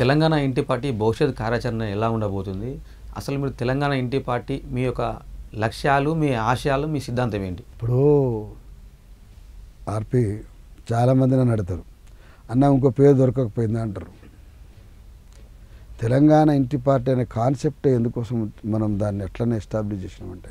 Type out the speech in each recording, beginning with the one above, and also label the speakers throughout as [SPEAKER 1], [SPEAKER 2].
[SPEAKER 1] తెలంగాణ ఇంటి పార్టీ భవిష్యత్ కార్యాచరణ ఎలా ఉండబోతుంది అసలు మీరు తెలంగాణ ఇంటి పార్టీ మీ యొక్క లక్ష్యాలు మీ ఆశయాలు మీ సిద్ధాంతం ఏంటి
[SPEAKER 2] ఇప్పుడు ఆర్పి చాలామంది నన్ను అడుగుతారు అన్న ఇంకో పేరు దొరకకపోయిందా అంటారు తెలంగాణ ఇంటి పార్టీ అనే కాన్సెప్ట్ ఎందుకోసం మనం దాన్ని ఎట్లనే ఎస్టాబ్లిష్ చేసినామంటే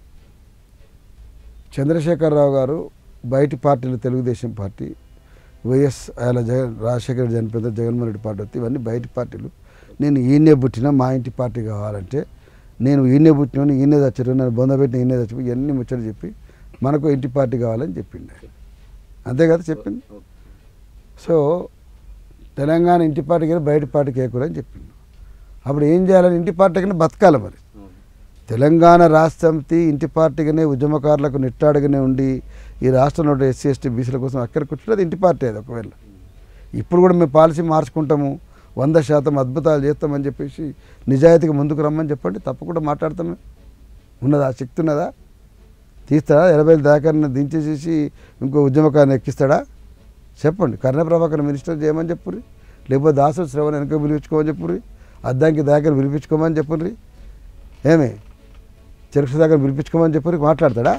[SPEAKER 2] చంద్రశేఖరరావు గారు బయటి పార్టీలు తెలుగుదేశం పార్టీ వైఎస్ ఆయన జగన్ రాజశేఖర రెడ్డి చనిపోయిన తర్వాత జగన్మోహన్ రెడ్డి పార్టీ వస్తే ఇవన్నీ బయటి పార్టీలు నేను ఈయనే పుట్టినా మా ఇంటి పార్టీ కావాలంటే నేను ఈయనే పుట్టిన ఈయనే చచ్చారు నేను బొందబెట్టిన ఈయనే చచ్చిపోయి ఇవన్నీ ముచ్చట్లు చెప్పి మనకు ఇంటి పార్టీ కావాలని చెప్పిండే అంతే కదా చెప్పింది సో తెలంగాణ ఇంటి పార్టీకి వెళ్ళి బయట పార్టీకి వేయకూడదని చెప్పిండు అప్పుడు ఏం చేయాలని ఇంటి పార్టీకి బతకాలి మరి తెలంగాణ రాష్ట్ర సమితి ఇంటి పార్టీగానే ఉద్యమకారులకు నిట్టాడుగానే ఉండి ఈ రాష్ట్రంలో ఎస్సీ ఎస్టీ బీసీల కోసం అక్కడికి వచ్చినది ఇంటి పార్టీ అది ఒకవేళ ఇప్పుడు కూడా మేము పాలసీ మార్చుకుంటాము వంద శాతం అద్భుతాలు చేస్తామని చెప్పేసి నిజాయితీగా ముందుకు రమ్మని చెప్పండి తప్పకుండా మాట్లాడతాము ఉన్నదా ఆ శక్తి ఉన్నదా తీస్తాడా ఎనభై దాకాన్ని దించేసేసి ఇంకో ఉద్యమకాన్ని ఎక్కిస్తాడా చెప్పండి కర్ణ ప్రభాకర్ మినిస్టర్ చేయమని చెప్పుర్రి లేకపోతే దాసు శ్రవణ్ వెనక పిలిపించుకోమని చెప్పుర్రి అద్దానికి దాకా పిలిపించుకోమని చెప్పుర్రి ఏమి చెరుకు దగ్గర పిలిపించుకోమని చెప్పి మాట్లాడతాడా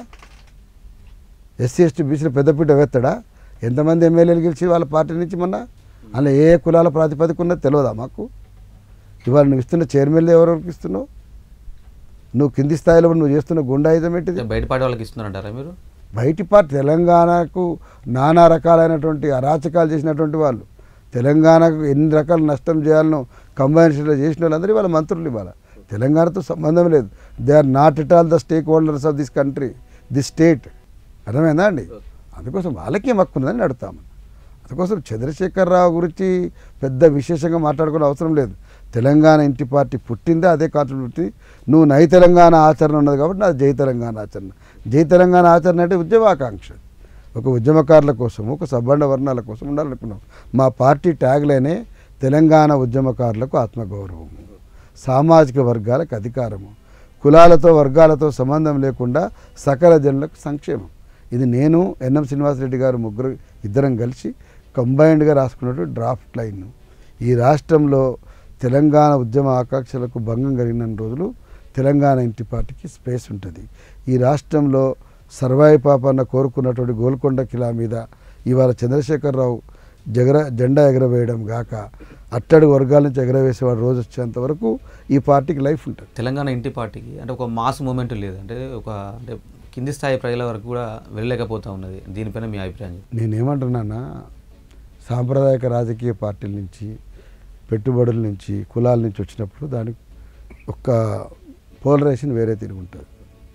[SPEAKER 2] ఎస్సీ ఎస్టీ బీసీలు పెద్దపీట వేస్తాడా ఎంతమంది ఎమ్మెల్యేలు గెలిచి వాళ్ళ పార్టీ నుంచి మొన్న అలా ఏ కులాల ప్రాతిపదిక ఉన్నది తెలియదా మాకు ఇవాళ నువ్వు ఇస్తున్న చైర్మన్లు ఎవరెవరికి ఇస్తున్నావు నువ్వు కింది స్థాయిలో నువ్వు చేస్తున్న గుండాయుధం ఏంటిది
[SPEAKER 1] బయట పార్టీ వాళ్ళకి ఇస్తున్నారంటారా మీరు
[SPEAKER 2] బయటి పార్టీ తెలంగాణకు నానా రకాలైనటువంటి అరాచకాలు చేసినటువంటి వాళ్ళు తెలంగాణకు ఎన్ని రకాల నష్టం చేయాలనో కంబైన్షన్లో చేసిన వాళ్ళందరూ వాళ్ళ మంత్రులు ఇవాళ తెలంగాణతో సంబంధం లేదు they are not at all the stakeholders of this country this state అర్థమైందా అండి అందుకోసం వాళ్ళకి ఏం హక్కు ఉన్నదని అడుగుతాము అందుకోసం చంద్రశేఖరరావు గురించి పెద్ద విశేషంగా మాట్లాడుకునే అవసరం లేదు తెలంగాణ ఇంటి పార్టీ పుట్టిందే అదే కాన్సెప్ట్ పుట్టి నువ్వు నై తెలంగాణ ఆచరణ ఉన్నది కాబట్టి నాది జై తెలంగాణ ఆచరణ జై తెలంగాణ ఆచరణ అంటే ఉద్యమాకాంక్ష ఒక ఉద్యమకారుల కోసం ఒక సబ్బండ వర్ణాల కోసం ఉండాలనుకున్నాం మా పార్టీ ట్యాగ్లైనే తెలంగాణ ఉద్యమకారులకు ఆత్మగౌరవం సామాజిక వర్గాలకు అధికారము కులాలతో వర్గాలతో సంబంధం లేకుండా సకల జనులకు సంక్షేమం ఇది నేను ఎన్ఎం శ్రీనివాసరెడ్డి గారు ముగ్గురు ఇద్దరం కలిసి కంబైన్డ్గా రాసుకున్నట్టు డ్రాఫ్ట్ లైన్ ఈ రాష్ట్రంలో తెలంగాణ ఉద్యమ ఆకాంక్షలకు భంగం కలిగిన రోజులు తెలంగాణ ఇంటి పార్టీకి స్పేస్ ఉంటుంది ఈ రాష్ట్రంలో సర్వాయి పాపన్న కోరుకున్నటువంటి గోల్కొండ కిలా మీద ఇవాళ చంద్రశేఖరరావు జగర జెండా ఎగరవేయడం గాక అట్టడుగు వర్గాల నుంచి ఎగరవేసేవాడు రోజు వచ్చేంత వరకు ఈ పార్టీకి లైఫ్ ఉంటుంది
[SPEAKER 1] తెలంగాణ ఇంటి పార్టీకి అంటే ఒక మాస్ మూమెంట్ లేదు అంటే ఒక అంటే కింది స్థాయి ప్రజల వరకు కూడా వెళ్ళలేకపోతా ఉన్నది దీనిపైన మీ అభిప్రాయం చెప్పండి.
[SPEAKER 2] నేనేమంటున్నానా సాంప్రదాయక రాజకీయ పార్టీల నుంచి పెట్టుబడుల నుంచి కులాల నుంచి వచ్చినప్పుడు దానికి ఒక్క పోలరైజేషన్ వేరే తిరిగి ఉంటుంది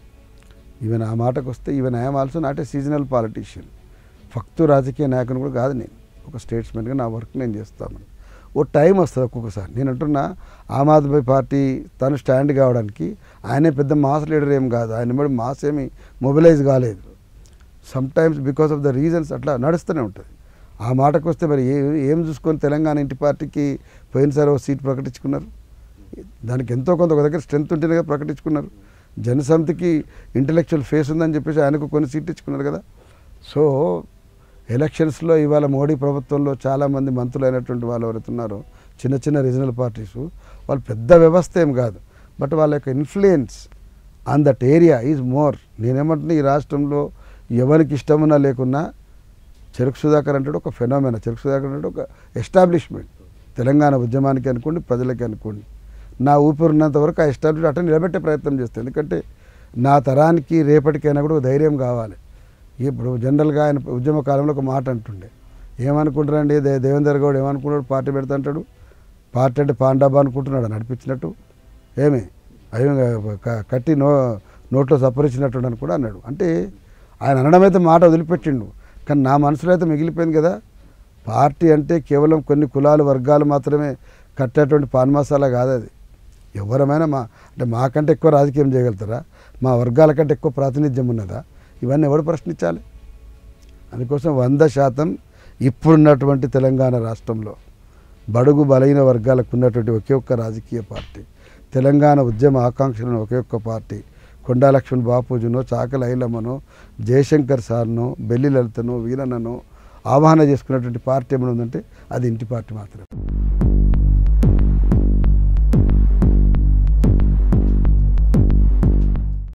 [SPEAKER 2] ఈవెన్ ఆ మాటకు వస్తే even I'm also not a seasonal politician ఫక్తు రాజకీయ నాయకుని కూడా కాదు నేను ఒక స్టేట్స్మెన్గా నా వర్క్ నేను చేస్తాను ఓ టైం వస్తుంది ఒక్కొక్కసారి నేను అంటున్నా ఆమ్ ఆద్మీ పార్టీ తను స్టాండ్ కావడానికి ఆయనే పెద్ద మాస్ లీడర్ ఏం కాదు ఆయన కూడా మాస్ ఏమి మొబిలైజ్ కాలేదు sometimes because of the reasons అట్లా నడుస్తూనే ఉంటుంది ఆ మాటకు వస్తే మరి ఏ ఏం చూసుకొని తెలంగాణ ఇంటి పార్టీకి పోయినసారి ఓ సీట్ ప్రకటించుకున్నారు దానికి ఎంతో కొంత ఒక దగ్గర స్ట్రెంత్ ఉంటేనే కదా ప్రకటించుకున్నారు జనసమితికి ఇంటలెక్చువల్ ఫేస్ ఉందని చెప్పేసి ఆయనకు కొన్ని సీట్లు ఇచ్చుకున్నారు కదా సో ఎలక్షన్స్లో ఇవాళ మోడీ ప్రభుత్వంలో చాలామంది మంత్రులు అయినటువంటి వాళ్ళు ఎవరైతే ఉన్నారో చిన్న చిన్న రీజనల్ పార్టీస్ వాళ్ళు పెద్ద వ్యవస్థ ఏం కాదు బట్ వాళ్ళ యొక్క influence on that area is more నేనేమంటున్నా ఈ రాష్ట్రంలో ఎవరికి ఇష్టమున్నా లేకున్నా చెరుకు సుధాకర్ అంటే ఒక ఫెనోమెనా చెరుకు సుధాకర్ అంటే ఒక ఎస్టాబ్లిష్మెంట్ తెలంగాణ ఉద్యమానికి అనుకోండి ప్రజలకి అనుకోండి నా ఊపిరి ఉన్నంత వరకు ఆ ఎస్టాబ్లిష్ అట్లా నిలబెట్టే ప్రయత్నం చేస్తాను ఎందుకంటే నా తరానికి రేపటికైనా కూడా ఒక ధైర్యం కావాలి ఇప్పుడు జనరల్గా ఆయన ఉద్యమ కాలంలో ఒక మాట అంటుండే ఏమనుకుంటారండి దే దేవేందర్ గౌడ్ ఏమనుకుంటాడు పార్టీ పెడతాంటాడు పార్టీ అంటే పాండాబా అనుకుంటున్నాడు నడిపించినట్టు ఏమి అయ్యో క- కట్టి నో నోట్లో సప్పరించినట్టు అని కూడా అన్నాడు అంటే ఆయన అనడం అయితే మాట వదిలిపెట్టిండు కానీ నా మనసులో అయితే మిగిలిపోయింది కదా పార్టీ అంటే కేవలం కొన్ని కులాలు వర్గాలు మాత్రమే కట్టేటువంటి పాన్ మసాలా కాదు అది ఎవరమైనా మా అంటే మాకంటే ఎక్కువ రాజకీయం చేయగలుగుతారా మా వర్గాల కంటే ఎక్కువ ప్రాతినిధ్యం ఉన్నదా ఇవన్నీ ఎవడు ప్రశ్నించాలి అందుకోసం వంద శాతం ఇప్పుడున్నటువంటి తెలంగాణ రాష్ట్రంలో బడుగు బలైన వర్గాలకు ఉన్నటువంటి ఒకే ఒక్క రాజకీయ పార్టీ తెలంగాణ ఉద్యమ ఆకాంక్షలను ఒకే ఒక్క పార్టీ కొండా లక్ష్మణ్ బాపూజీనో చాకల ఐలమ్మనో జయశంకర్ సార్నో బెల్లి లలితనో వీరన్ననో ఆవాహన చేసుకున్నటువంటి పార్టీ ఏమైనా ఉందంటే అది ఇంటి పార్టీ మాత్రమే